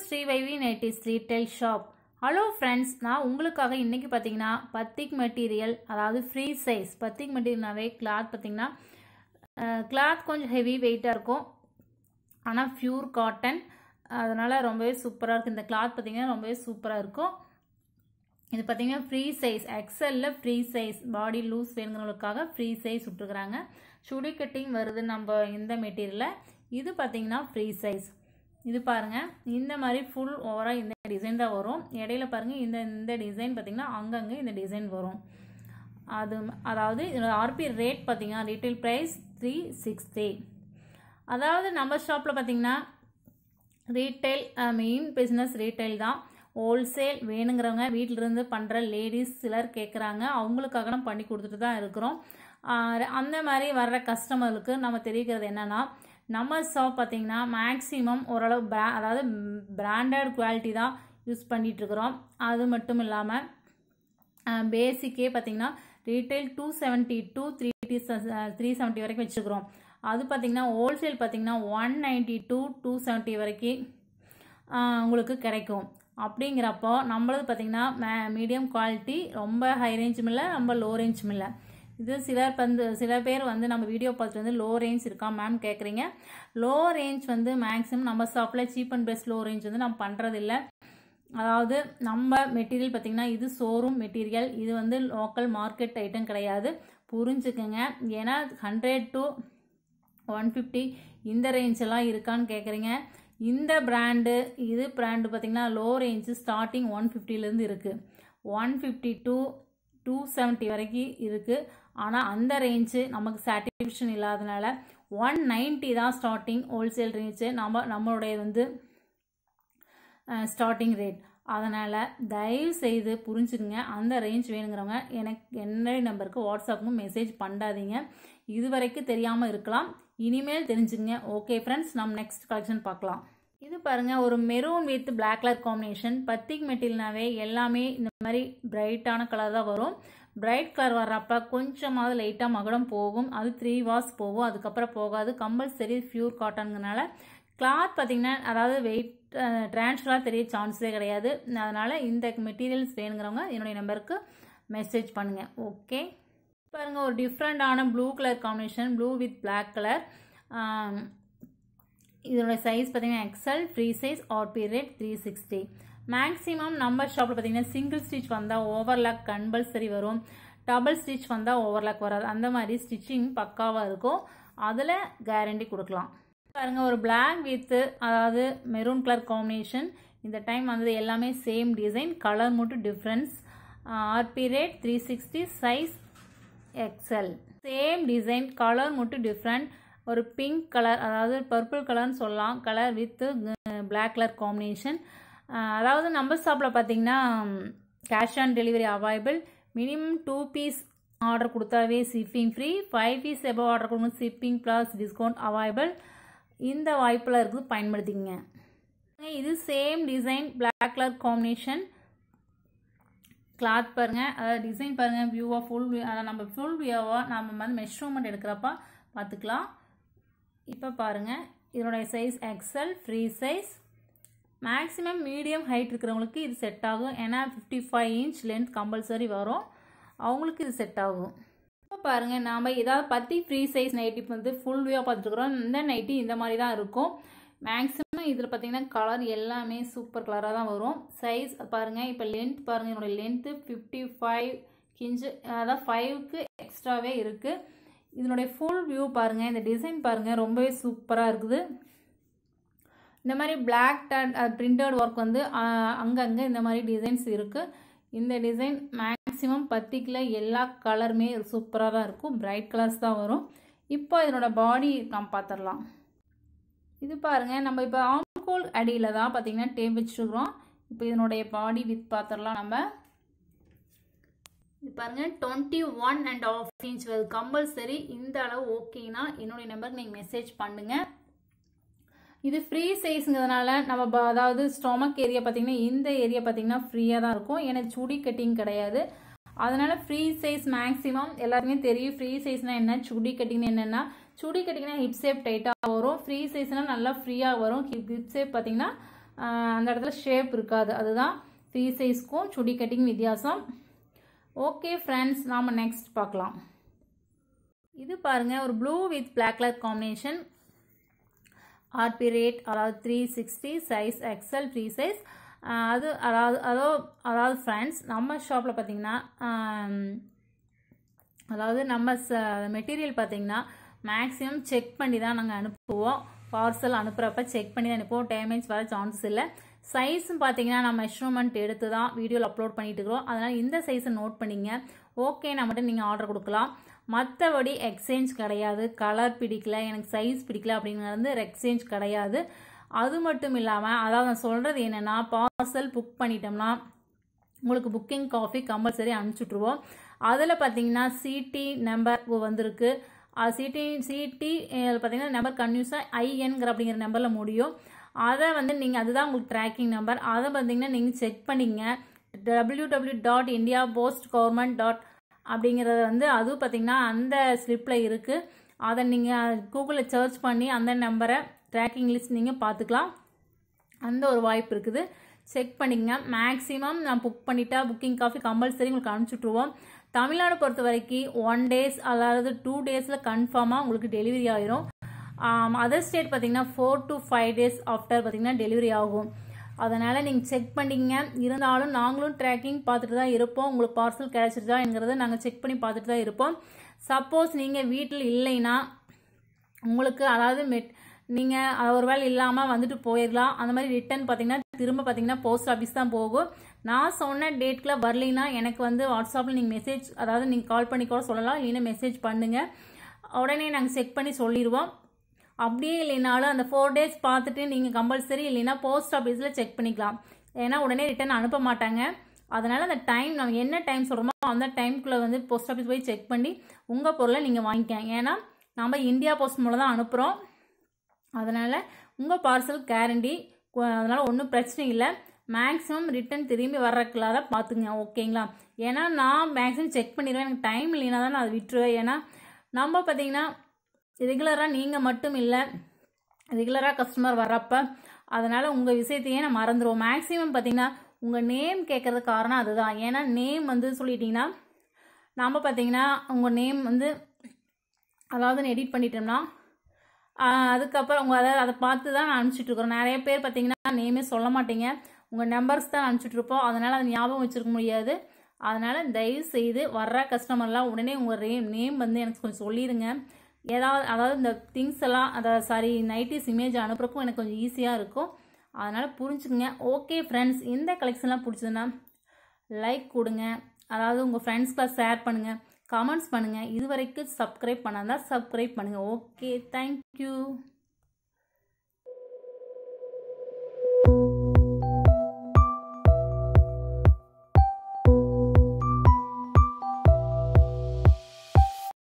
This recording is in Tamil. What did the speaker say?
ஸ்ரீ வைவி nighties retail shop hello friends நான் உங்களுக்காக இன்றைக்கி பார்த்தீங்கன்னா பத்திக் மெட்டீரியல் அதாவது ஃப்ரீ சைஸ் பத்திக் மெட்டீரியல்னாவே கிளாத் பார்த்தீங்கன்னா கிளாத் கொஞ்சம் ஹெவி வெயிட்டாக இருக்கும் ஆனால் ப்யூர் காட்டன் அதனால் ரொம்பவே சூப்பராக இருக்குது இந்த கிளாத் பார்த்தீங்கன்னா ரொம்பவே சூப்பராக இருக்கும் இது பார்த்தீங்கன்னா ஃப்ரீ சைஸ் எக்ஸலில் ஃப்ரீ சைஸ் பாடி லூஸ் வேணுங்கிறவங்களுக்காக ஃப்ரீ சைஸ் விட்டுருக்குறாங்க சுடி கட்டிங் வருது நம்ம இந்த மெட்டீரியலில் இது பார்த்தீங்கன்னா ஃப்ரீ சைஸ் இது பாருங்கள் இந்த மாதிரி ஃபுல் ஓவராக இந்த டிசைன் தான் வரும் இடையில பாருங்கள் இந்த இந்த டிசைன் பார்த்தீங்கன்னா அங்கங்கே இந்த டிசைன் வரும் அது அதாவது இதோட ஆர்பி ரேட் பார்த்தீங்கன்னா ரீட்டைல் ப்ரைஸ் த்ரீ சிக்ஸ்டி அதாவது நம்ம ஷாப்பில் பார்த்தீங்கன்னா ரீட்டைல் மெயின் பிஸ்னஸ் ரீட்டைல் தான் ஹோல்சேல் வேணுங்கிறவங்க வீட்டிலிருந்து பண்ணுற லேடிஸ் சிலர் கேட்குறாங்க அவங்களுக்காக நம்ம பண்ணி கொடுத்துட்டு தான் இருக்கிறோம் அந்த மாதிரி வர்ற கஸ்டமருக்கு நம்ம தெரிவிக்கிறது என்னென்னா நம்ம ஷாப் பார்த்திங்கன்னா மேக்ஸிமம் ஓரளவு பிரா அதாவது பிராண்டட் குவாலிட்டி தான் யூஸ் பண்ணிகிட்ருக்குறோம் அது மட்டும் இல்லாமல் பேசிக்கே பார்த்திங்கன்னா retail two seventy to three three seventy வரைக்கும் வச்சுக்கிறோம் அது பார்த்திங்கன்னா ஹோல்சேல் பார்த்திங்கன்னா one ninety to two seventy வரைக்கும் உங்களுக்கு கிடைக்கும் அப்படிங்கிறப்போ நம்மளது பார்த்திங்கன்னா மே மீடியம் குவாலிட்டி ரொம்ப ஹை ரேஞ்சும் இல்லை ரொம்ப லோ ரேஞ்சும் இல்லை இது சிலர் வந்து சில பேர் வந்து நம்ம வீடியோ பார்த்துட்டு வந்து லோ ரேஞ்ச் இருக்கா மேம் கேட்குறீங்க லோ ரேஞ்ச் வந்து மேக்ஸிமம் நம்ம ஷாப்பில் cheap and best low range வந்து நம்ம பண்ணுறதில்ல அதாவது நம்ம மெட்டீரியல் பார்த்திங்கன்னா இது ஷோரூம் மெட்டீரியல் இது வந்து லோக்கல் மார்க்கெட் ஐட்டம் கிடையாது புரிஞ்சுக்கோங்க ஏன்னா ஹண்ட்ரட் டு ஒன் ஃபிஃப்டி இந்த ரேஞ்செல்லாம் இருக்கான்னு கேட்குறீங்க இந்த பிராண்டு இது பிராண்டு பார்த்திங்கன்னா லோ ரேஞ்சு ஸ்டார்டிங் ஒன் ஃபிஃப்டிலேருந்து இருக்குது one fifty to two seventy வரைக்கும் இருக்குது ஆனால் அந்த ரேஞ்சு நமக்கு சாட்டிஸ்ஃபேக்ஷன் இல்லாதனால ஒன் நைன்ட்டி தான் ஸ்டார்டிங் ஹோல்சேல் ரேஞ்சு நம்ம நம்மளுடைய வந்து ஸ்டார்டிங் ரேட் அதனால் தயவு செய்து புரிஞ்சுக்குங்க அந்த ரேஞ்ச் வேணுங்கிறவங்க எனக்கு என்னுடைய நம்பருக்கு வாட்ஸ்அப்புக்கும் மெசேஜ் பண்ணாதீங்க இது வரைக்கும் தெரியாமல் இருக்கலாம் இனிமேல் தெரிஞ்சுங்க ஓகே ஃப்ரெண்ட்ஸ் நம்ம நெக்ஸ்ட் கலெக்ஷன் பார்க்கலாம் இது பாருங்கள் ஒரு maroon with black colour combination batik மெட்டீரியல்னாவே எல்லாமே இந்த மாதிரி பிரைட்டான கலர் தான் வரும் பிரைட் கலர் வர்றப்ப கொஞ்சமாவது லைட்டாக மகுடம் போகும் அது த்ரீ வாஸ் போகும் அதுக்கப்புறம் போகாது கம்பல்சரி பியூர் காட்டனுங்கனால கிளாத் பார்த்திங்கன்னா அதாவது வெயிட் ட்ரான்ஸ்ஃபராக தெரிய சான்ஸே கிடையாது அதனால் இந்த மெட்டீரியல்ஸ் வேணுங்கிறவங்க என்னுடைய நம்பருக்கு மெசேஜ் பண்ணுங்கள் ஓகே பாருங்கள் ஒரு டிஃப்ரெண்ட்டான blue colour combination blue with black colour இதோட சைஸ் பார்த்தீங்கன்னா XL free size RP rate three sixty maximum நம்ம ஷாப்பில் பார்த்தீங்கன்னா சிங்கிள் ஸ்டிச் வந்தால் ஓவர்லாக் கம்பல்சரி வரும் டபுள் ஸ்டிச் வந்தால் ஓவர்லாக் வராது அந்த மாதிரி ஸ்டிச்சிங் பக்காவாக இருக்கும் அதில் கேரண்டி கொடுக்கலாம் பாருங்கள் ஒரு பிளாக் வித்து அதாவது மெரூன் கலர் காம்பினேஷன் இந்த டைம் வந்தது எல்லாமே சேம் டிசைன் கலர் மட்டும் difference RP rate three sixty size XL same design colour மட்டும் டிஃப்ரெண்ட் ஒரு பிங்க் கலர் அதாவது பர்பிள் கலர்னு சொல்லலாம் colour with black colour combination அதாவது நம்ம ஷாப்பில் பார்த்தீங்கன்னா cash on delivery available minimum two piece order கொடுத்தாவே shipping free five piece above order கொடுக்கும் ஷிப்பிங் ப்ளஸ் டிஸ்கவுண்ட் அவைலபிள் இந்த வாய்ப்பில் இருக்குது பயன்படுத்திக்கங்க இது same design black colour combination cloth பாருங்கள் அதாவது டிசைன் பாருங்கள் வியூவாக ஃபுல் வியூ அதை நம்ம ஃபுல் வியூவாக நம்ம வந்து மெஷர்மெண்ட் எடுக்கிறப்ப பார்த்துக்கலாம் இப்போ பாருங்கள் இதனுடைய size XL free size maximum medium height இருக்கிறவங்களுக்கு இது செட் ஆகும் ஏன்னா fifty five inch length compulsory வரும் அவங்களுக்கு இது செட் ஆகும் இப்போ பாருங்கள் நாம் ஏதாவது பற்றி ஃப்ரீ சைஸ் நைட்டி வந்து ஃபுல் வியூவாக பார்த்துருக்குறோம் இந்த நைட்டி இந்த மாதிரி தான் இருக்கும் மேக்ஸிமம் இதில் பார்த்தீங்கன்னா கலர் எல்லாமே சூப்பர் கலராக தான் வரும் சைஸ் பாருங்கள் இப்போ லென்த் பாருங்கள் என்னோடய லென்த்து ஃபிஃப்டி ஃபைவ் கிஞ்சு அதாவது ஃபைவ்க்கு எக்ஸ்ட்ராவே இருக்குது இதனுடைய ஃபுல் வியூ பாருங்கள் இந்த டிசைன் பாருங்கள் ரொம்பவே சூப்பராக இருக்குது இந்த மாதிரி பிளாக் டேட் பிரிண்டட் ஒர்க் வந்து அங்கங்கே இந்த மாதிரி டிசைன்ஸ் இருக்குது இந்த டிசைன் மேக்ஸிமம் பத்திக்கில் எல்லா கலருமே சூப்பராக தான் இருக்கும் பிரைட் கலர்ஸ் தான் வரும் இப்போ இதனோட பாடி நம்ம பார்த்துடலாம் இது பாருங்கள் நம்ம இப்போ ஆம்கோல் அடியில் தான் பார்த்திங்கன்னா டேப் வச்சுருக்குறோம் இப்போ இதனுடைய பாடி வித் பார்த்துடலாம் நம்ம இது பாருங்கள் twenty one and half inch வருது கம்பல்சரி இந்த அளவு ஓகேனா என்னுடைய நம்பருக்கு நீங்கள் மெசேஜ் பண்ணுங்கள் இது ஃப்ரீ சைஸுங்கிறதுனால நம்ம அதாவது ஸ்டொமக் ஏரியா பார்த்தீங்கன்னா இந்த ஏரியா பார்த்தீங்கன்னா ஃப்ரீயாக தான் இருக்கும் எனக்கு சுடி கட்டிங் கிடையாது அதனால ஃப்ரீ சைஸ் மேக்ஸிமம் எல்லாருமே தெரியும் ஃப்ரீ சைஸ்னால் என்ன சுடி கட்டிங் என்னென்னா சுடி கட்டிங்னா ஹிப் ஷேப் டைட்டாக வரும் ஃப்ரீ சைஸ்னால் நல்லா ஃப்ரீயாக வரும் ஹிப் ஷேப் பார்த்தீங்கன்னா அந்த இடத்துல ஷேப் இருக்காது அதுதான் ஃப்ரீ சைஸ்க்கும் சுடி கட்டிங் வித்தியாசம் ஓகே ஃப்ரெண்ட்ஸ் நாம் நெக்ஸ்ட் பார்க்கலாம் இது பாருங்கள் ஒரு blue with black colour combination RP rate அதாவது three sixty size XL free size அது அதாவது அதோ அதாவது ஃப்ரெண்ட்ஸ் நம்ம ஷாப்பில் பார்த்தீங்கன்னா அதாவது நம்ம மெட்டீரியல் பார்த்தீங்கன்னா மேக்ஸிமம் செக் பண்ணி தான் நாங்கள் அனுப்புவோம் பார்சல் அனுப்புகிறப்ப செக் பண்ணி தான் அனுப்புவோம் டேமேஜ் வர சான்சஸ் இல்லை சைஸும் பார்த்தீங்கன்னா நம்ம மெஷர்மெண்ட் எடுத்து தான் வீடியோவில் அப்லோட் பண்ணிட்டு இருக்கிறோம் அதனால் இந்த சைஸை நோட் பண்ணிங்க ஓகேனா மட்டும் நீங்கள் ஆர்டர் கொடுக்கலாம் மற்றபடி எக்ஸ்சேஞ்ச் கிடையாது கலர் பிடிக்கல எனக்கு சைஸ் பிடிக்கல அப்படிங்கிறது வந்து எக்ஸ்சேஞ்ச் கிடையாது அது மட்டும் இல்லாமல் அதாவது நான் சொல்கிறது என்னென்னா பார்சல் புக் பண்ணிட்டோம்னா உங்களுக்கு புக்கிங் காஃபி கம்பல்சரி அனுப்பிச்சுட்ருவோம் அதில் பார்த்தீங்கன்னா சிடி நம்பர் வந்திருக்கு சிடி சிடி பார்த்தீங்கன்னா நம்பர் கன்யூஸாக ஐஎன்கிற அப்படிங்கிற நம்பரில் முடியும் அதை வந்து நீங்கள் அதுதான் உங்களுக்கு ட்ராக்கிங் நம்பர் அதை பார்த்தீங்கன்னா நீங்கள் செக் பண்ணிங்க W W dot India post government dot அப்படிங்கிறத வந்து அதுவும் பார்த்தீங்கன்னா அந்த ஸ்லிப்பில் இருக்குது அதை நீங்கள் கூகுளில் சர்ச் பண்ணி அந்த நம்பரை ட்ராக்கிங் லிஸ்ட் நீங்கள் பார்த்துக்கலாம் அந்த ஒரு வாய்ப்பு இருக்குது செக் பண்ணிக்கங்க மேக்ஸிமம் நான் புக் பண்ணிட்டா புக்கிங் காஃபி கம்பல்சரி உங்களுக்கு அனுப்பிச்சுட்ருவோம் தமிழ்நாடு பொறுத்த வரைக்கும் ஒன் டேஸ் அதாவது டூ டேஸில் கன்ஃபார்மாக உங்களுக்கு டெலிவரி ஆயிரும் அதர் ஸ்டேட் பார்த்தீங்கன்னா four to five days after பார்த்தீங்கன்னா டெலிவரி ஆகும் அதனால் நீங்கள் செக் பண்ணிங்க இருந்தாலும் நாங்களும் ட்ராக்கிங் பார்த்துட்டு தான் இருப்போம் உங்களுக்கு பார்சல் கிடச்சிருச்சாங்கிறத நாங்கள் செக் பண்ணி பார்த்துட்டு தான் இருப்போம் சப்போஸ் நீங்கள் வீட்டில் இல்லைன்னா உங்களுக்கு அதாவது மெட் நீங்கள் ஒரு வேலை இல்லாமல் வந்துட்டு போயிடலாம் அந்த மாதிரி ரிட்டன் பார்த்தீங்கன்னா திரும்ப பார்த்தீங்கன்னா போஸ்ட் ஆஃபீஸ் தான் போகும் நான் சொன்ன டேட்டில் வரலைன்னா எனக்கு வந்து வாட்ஸ்அப்பில் நீங்கள் மெசேஜ் அதாவது நீங்கள் கால் பண்ணி கூட சொல்லலாம் இல்லைன்னா மெசேஜ் பண்ணுங்கள் உடனே நாங்கள் செக் பண்ணி சொல்லிடுவோம் அப்படியே இல்லைனாலும் அந்த ஃபோர் டேஸ் பார்த்துட்டு நீங்கள் கம்பல்சரி இல்லைன்னா போஸ்ட் ஆஃபீஸில் செக் பண்ணிக்கலாம் ஏன்னா உடனே ரிட்டன் அனுப்ப மாட்டாங்க அதனால் அந்த டைம் நம்ம என்ன டைம் சொல்கிறோமோ அந்த டைம்குள்ளே வந்து போஸ்ட் ஆஃபீஸ் போய் செக் பண்ணி உங்கள் பொருளை நீங்கள் வாங்கிக்கங்க ஏன்னா நம்ம இந்தியா போஸ்ட் மூலம் தான் அனுப்புகிறோம் அதனால் உங்கள் பார்சல் கேரண்டி அதனால் ஒன்றும் பிரச்சனை இல்லை மேக்ஸிமம் ரிட்டன் திரும்பி வர்றதுக்குள்ளாத பார்த்துங்க ஓகேங்களா ஏன்னா நான் மேக்ஸிமம் செக் பண்ணிடுவேன் எனக்கு டைம் இல்லைன்னா தான் நான் அதை விட்டுருவேன் ஏன்னா நம்ம பார்த்தீங்கன்னா ரெகுலராக நீங்கள் மட்டும் இல்லை ரெகுலராக கஸ்டமர் வர்றப்ப அதனால் உங்கள் விஷயத்தையே நான் மறந்துடுவோம் மேக்ஸிமம் பார்த்தீங்கன்னா உங்கள் நேம் கேட்குறது காரணம் அதுதான் ஏன்னா நேம் வந்து சொல்லிட்டிங்கன்னா நம்ம பார்த்தீங்கன்னா உங்கள் நேம் வந்து அதாவது எடிட் பண்ணிட்டோம்னா அதுக்கப்புறம் உங்கள் அதாவது அதை பார்த்து தான் நான் அனுப்பிச்சிட்ருக்குறோம் நிறைய பேர் பார்த்தீங்கன்னா நேமே சொல்ல மாட்டீங்க உங்கள் நம்பர்ஸ் தான் அனுப்பிச்சிட்ருப்போம் அதனால் அதை ஞாபகம் வச்சுருக்க முடியாது அதனால் தயவு செய்து வர்ற கஸ்டமர்லாம் உடனே உங்கள் நேம் நேம் வந்து எனக்கு கொஞ்சம் சொல்லிடுங்க ஏதாவது அதாவது இந்த திங்ஸ் எல்லாம் அதை சாரி நைட்டிஸ் இமேஜ் அனுப்புறக்கும் எனக்கு கொஞ்சம் ஈஸியாக இருக்கும் அதனால் புரிஞ்சுக்குங்க ஓகே ஃப்ரெண்ட்ஸ் இந்த கலெக்ஷன்லாம் பிடிச்சதுன்னா லைக் கொடுங்க அதாவது உங்கள் ஃப்ரெண்ட்ஸ்க்கெலாம் ஷேர் பண்ணுங்கள் கமெண்ட்ஸ் பண்ணுங்கள் இது வரைக்கும் சப்ஸ்கிரைப் பண்ணாதான் சப்ஸ்கிரைப் பண்ணுங்கள் ஓகே தேங்க்யூ